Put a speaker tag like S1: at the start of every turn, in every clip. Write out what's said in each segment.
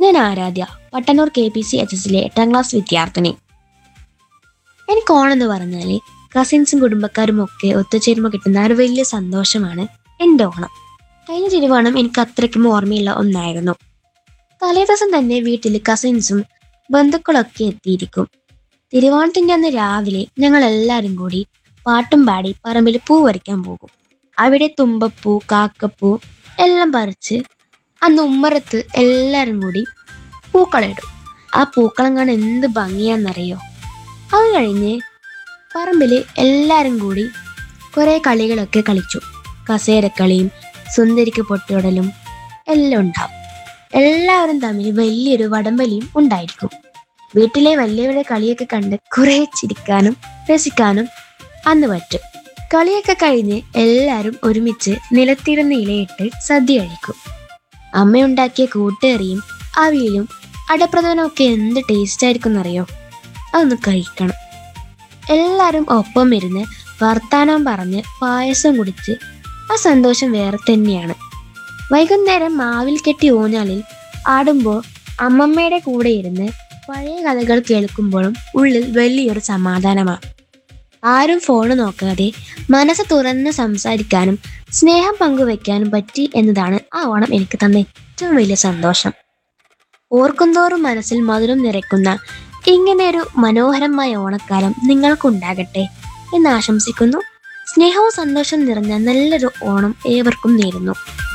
S1: ഞാൻ Aaradhya Pattannur K P C H എസിലെ എട്ടാം ക്ലാസ് വിദ്യാർത്ഥിനി എനിക്ക് ഓണം എന്ന് പറഞ്ഞാൽ കസിൻസും കുടുംബക്കാരും ഒക്കെ ഒത്തുചേരുമ്പോൾ കിട്ടുന്ന ഒരു വലിയ സന്തോഷമാണ് എൻ്റെ ഓണം കഴിഞ്ഞ തിരുവോണം എനിക്ക് അത്രയ്ക്കും ഓർമ്മയുള്ള ഒന്നായിരുന്നു തലേദിവസം തന്നെ വീട്ടിൽ കസിൻസും ബന്ധുക്കളൊക്കെ എത്തിയിരിക്കും തിരുവോണത്തിൻ്റെ അന്ന് രാവിലെ ഞങ്ങൾ എല്ലാവരും കൂടി പാട്ടും പാടി പറമ്പിൽ പൂ പറിക്കാൻ പോകും അവിടെ തുമ്പപ്പൂ കാക്കപ്പൂ എല്ലാം പറിച്ച് അന്ന് ഉമ്മറത്ത് എല്ലാവരും കൂടി പൂക്കളിടും ആ പൂക്കളം കാണാൻ എന്ത് ഭംഗിയാന്നറിയോ അത് കഴിഞ്ഞ് പറമ്പിൽ എല്ലാവരും കൂടി കുറേ കളികളൊക്കെ കളിച്ചു കസേരക്കളിയും സുന്ദരിക്ക് പൊട്ടിയിടലും എല്ലാം ഉണ്ടാവും എല്ലാവരും തമ്മിൽ വലിയൊരു വടംവലിയും ഉണ്ടായിരിക്കും വീട്ടിലെ വലിയവരുടെ കളിയൊക്കെ കണ്ട് കുറേ ചിരിക്കാനും രസിക്കാനും അന്ന് പറ്റും കളിയൊക്കെ കഴിഞ്ഞ് എല്ലാവരും ഒരുമിച്ച് നിലത്തിരുന്ന് ഇലയിട്ട് സദ്യ കഴിക്കും അമ്മയുണ്ടാക്കിയ കൂട്ടുകറിയും അവിയലും അടപ്രധാനം ഒക്കെ എന്ത് ടേസ്റ്റ് ആയിരിക്കും എന്നറിയോ അതൊന്ന് കഴിക്കണം എല്ലാവരും ഒപ്പം ഇരുന്ന് വർത്താനം പറഞ്ഞ് പായസം കുടിച്ച് ആ സന്തോഷം വേറെ തന്നെയാണ് വൈകുന്നേരം മാവിൽ കെട്ടി ഊഞ്ഞാലിൽ ആടുമ്പോൾ അമ്മമ്മയുടെ കൂടെ ഇരുന്ന് പഴയ കഥകൾ കേൾക്കുമ്പോഴും ഉള്ളിൽ വലിയൊരു സമാധാനമാണ് ആരും ഫോൺ നോക്കാതെ മനസ്സ് തുറന്ന് സംസാരിക്കാനും സ്നേഹം പങ്കുവെക്കാനും പറ്റി എന്നതാണ് ആ ഓണം എനിക്ക് തന്ന ഏറ്റവും വലിയ സന്തോഷം ഓർക്കുന്തോറും മനസ്സിൽ മധുരം നിറയ്ക്കുന്ന ഇങ്ങനെയൊരു മനോഹരമായ ഓണക്കാലം നിങ്ങൾക്കുണ്ടാകട്ടെ എന്ന് ആശംസിക്കുന്നു സ്നേഹവും സന്തോഷം നിറഞ്ഞ നല്ലൊരു ഓണം ഏവർക്കും നേരുന്നു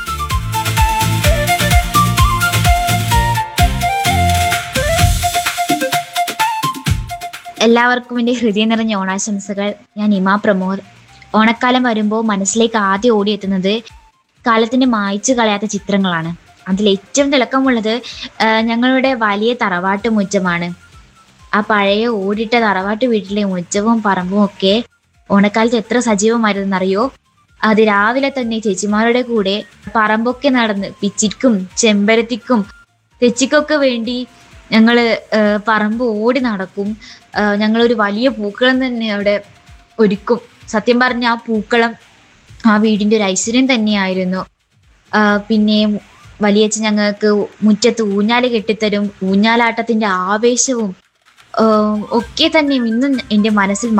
S2: എല്ലാവർക്കും എൻ്റെ ഹൃദയം നിറഞ്ഞ ഓണാശംസകൾ ഞാൻ ഇമാ പ്രമോദ് ഓണക്കാലം വരുമ്പോൾ മനസ്സിലേക്ക് ആദ്യം ഓടിയെത്തുന്നത് കാലത്തിന്റെ മായ്ച്ചു കളയാത്ത ചിത്രങ്ങളാണ് അതിൽ ഏറ്റവും തിളക്കമുള്ളത് ആ, ഞങ്ങളുടെ വലിയ തറവാട്ട് മുറ്റമാണ് ആ പഴയ ഓടിട്ട തറവാട്ട് വീട്ടിലെ മുറ്റവും പറമ്പും ഒക്കെ ഓണക്കാലത്ത് എത്ര സജീവമായിരുന്നറിയോ അത് രാവിലെ തന്നെ ചേച്ചിമാരുടെ കൂടെ പറമ്പൊക്കെ നടന്ന് പിച്ചിക്കും ചെമ്പരത്തിക്കും തെച്ചിക്കൊക്കെ വേണ്ടി ഞങ്ങള് ആ, പറമ്പ് ഓടി നടക്കും ആ, ഞങ്ങളൊരു വലിയ പൂക്കളം തന്നെ അവിടെ ഒരുക്കും സത്യം പറഞ്ഞ ആ പൂക്കളം ആ വീടിന്റെ ഒരു ഐശ്വര്യം തന്നെയായിരുന്നു ആ, പിന്നെ വലിയച്ഛൻ ഞങ്ങൾക്ക് മുറ്റത്ത് ഊഞ്ഞാല് കെട്ടിത്തരും ഊഞ്ഞാലാട്ടത്തിന്റെ ആവേശവും ആ, ഒക്കെ തന്നെ ഇന്നും എൻ്റെ മനസ്സിൽ